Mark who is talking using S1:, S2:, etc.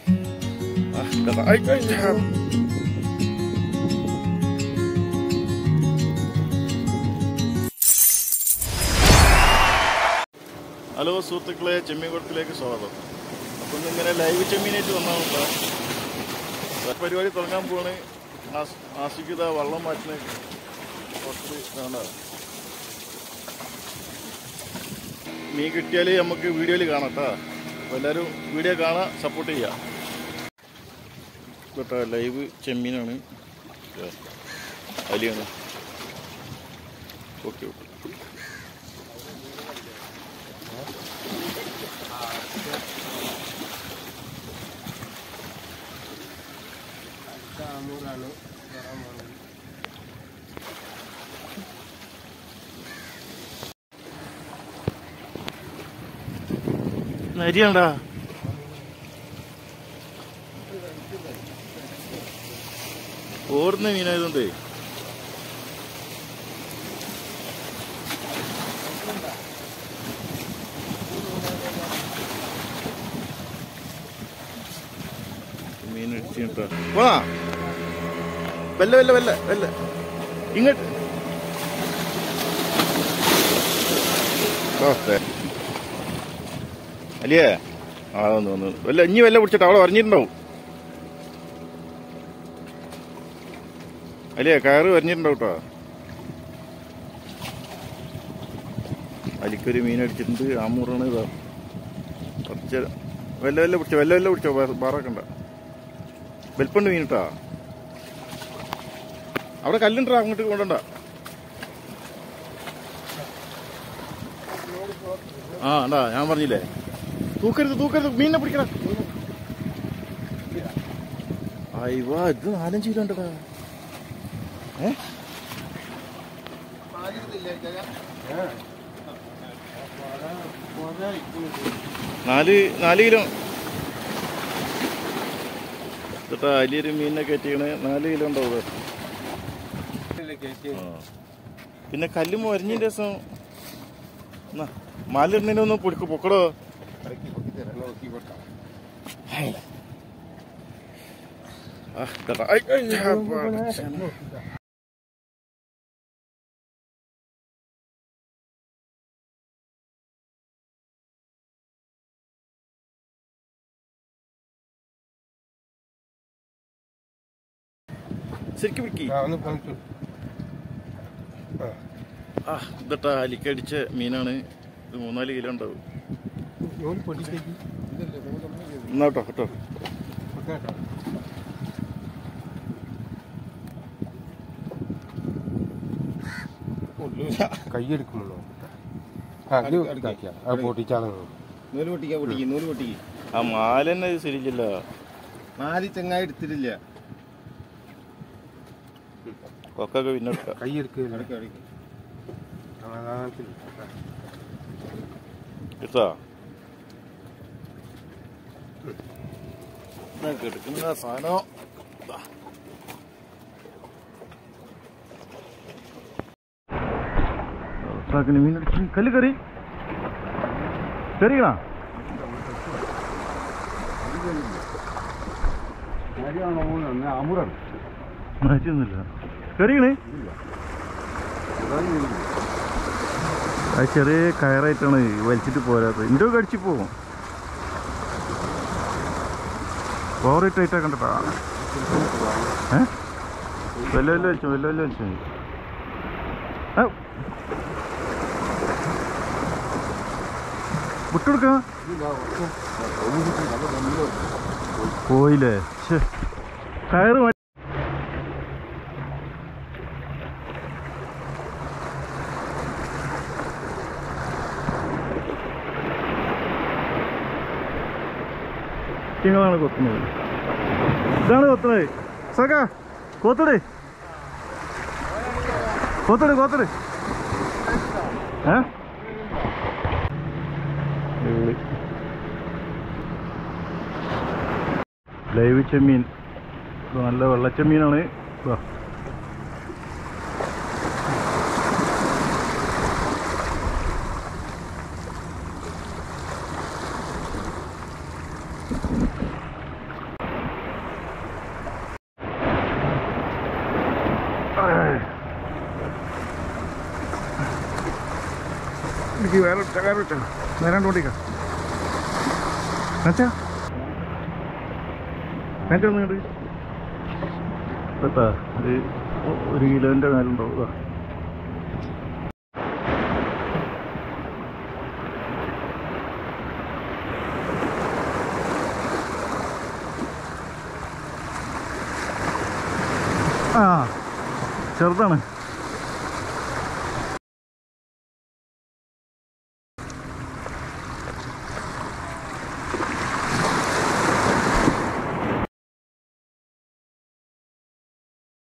S1: Ah, kata ay ay. ah. Hello സുഹൃത്തുക്കളെ ചെമ്മീൻകുളത്തിലേക്ക് സ്വാഗതം അപ്പം ഇന്നിങ്ങനെ ലൈവ് ചെമ്മീനായിട്ട് വന്നാണല്ലോ പരിപാടി തുടങ്ങാൻ പോവാണ് ആസ്- ആസ്വദിക്കുക വള്ളം മാറ്റുന്ന കുറച്ച് വേണ്ട മീൻ കിട്ടിയാൽ നമുക്ക് വീഡിയോയിൽ കാണാം കേട്ടോ അപ്പോൾ എല്ലാവരും വീഡിയോ കാണാൻ സപ്പോർട്ട് ചെയ്യുക കേട്ടോ ലൈവ് ചെമ്മീനാണ് ദേ, അലിയാണ് ഓക്കെ ഓക്കെ നരിയാണ്ടാ ഓടുന്ന മീനായതുകൊണ്ട് മീൻ ഇടിച്ചിട്ടാ വാ വല്ല വല്ല വല്ല വല്ല ഇങ്ങോട്ട് ഓക്കെ അലിയേ ആ വന്നു വന്നു വല്ല ഇനി വല്ല പിടിച്ചിട്ട് അവളെ പറഞ്ഞിട്ടുണ്ടാവും അലിയേ കയറ് വരഞ്ഞിട്ടുണ്ടാവും കേട്ടോ അലിക്കൊരു മീൻ അടിച്ചിട്ടുണ്ട് ആ മുറാണ് ഇതാ കുറച്ച് വല്ല വല്ല പിടിച്ചോ വല്ല വല്ല പിടിച്ചോ ബാറക്കണ്ട വെൽപ്പണ്ട് മീൻ കേട്ടാ അവിടെ കല്ലുണ്ടാ അങ്ങോട്ട് കൊണ്ടണ്ട ആ ഉണ്ടാ ഞാൻ പറഞ്ഞില്ലേ തൂക്കരുത് തൂക്കരുത് മീനിനെ പിടിക്കടാ അയ്യോ ഇത് നാലഞ്ച് കിലോ ഉണ്ടടാ ഏ നാല് നാല് കിലോ ചേട്ടാ അലിയൊരു മീനിനെ കയറ്റിയാണ് നാല് കിലോ ഉണ്ടാവും ഇത്. ആ. പിന്നെ കല്ല് മൊരഞ്ഞിന്റെ ദിവസം മാലിടുന്നതിനെ ഒന്ന് പൊടിക്ക് പൊക്കടോ ആ, ചേട്ടാ, ഐ, ഐ, ആ, പടച്ചോനെ. ശരിക്കും പിടിക്കി ആ ഇതട്ടാ അലിക്കടിച്ച മീനാണ് ഇത് മൂന്നാല് കിലോ ഉണ്ടാവും എന്നാട്ടോ കേട്ടോ
S2: കൈയെടുക്കുന്നുണ്ടോ ആ ഇത് ഇതാക്കിയ ആ പൊട്ടിച്ചാണ്
S3: നൂല് പൊട്ടിക്ക പൊട്ടിക്ക് നൂല് പൊട്ടിക്ക്
S1: ആ മാല തന്നെ ഇത് ശരിയില്ല
S3: നാല് ചെങ്ങായി എടുത്തിട്ടില്ല
S1: കൊക്കൊക്കെ പിന്നെ എടുക്കാം
S2: കൈയെടുക്കില്ല
S3: അടക്ക് അടക്ക്
S2: സമാധാനത്തിൽ
S1: കിട്ടാ എടുക്കുന്ന സാധനം ദാ. ഉസ്താക്കിന് മീൻ അടിച്ച് കല്ല് കറി കറിയണ
S2: അമുറാണ്
S1: മാറ്റിയൊന്നുമില്ല കറിയണേ അത് ചെറിയ കയറായിട്ടാണ് വലിച്ചിട്ട് പോരാത്തത് ഇൻ്റെ കടിച്ചു പോകും ഓവർ ടൈറ്റാ കണ്ടട്ടാ ഏ വല്ല വല്ല വലിച്ചു വല്ല വല്ല വലിച്ചു ആ. വിട്ടുകൊടുക്ക പോയില്ലേ ശ്ശെ. കയറ് മാറ്റി നിങ്ങളാണ് കൊത്തുന്നത് ഇതാണ് കൊത്തുന്നത് സക കൊത്തട് കൊത്തട് കൊത്തട് ഏ ഏള്. ലൈവ് ചെമ്മീൻ ഇത് നല്ല വെള്ളച്ചെമ്മീനാണ് ഇതാ. ഓടിക്ക് വേറെ വിട്ട വേറെ വിട്ട നേരാണ്ട് ഓടിക്ക നച്ചാ നച്ചാ ഒന്നുകൊണ്ട് കേട്ടാ ഒരു ഒരു കിലോൻ്റെ മേലുണ്ടാവും ഇതാ. ആ ചെറുതാണ്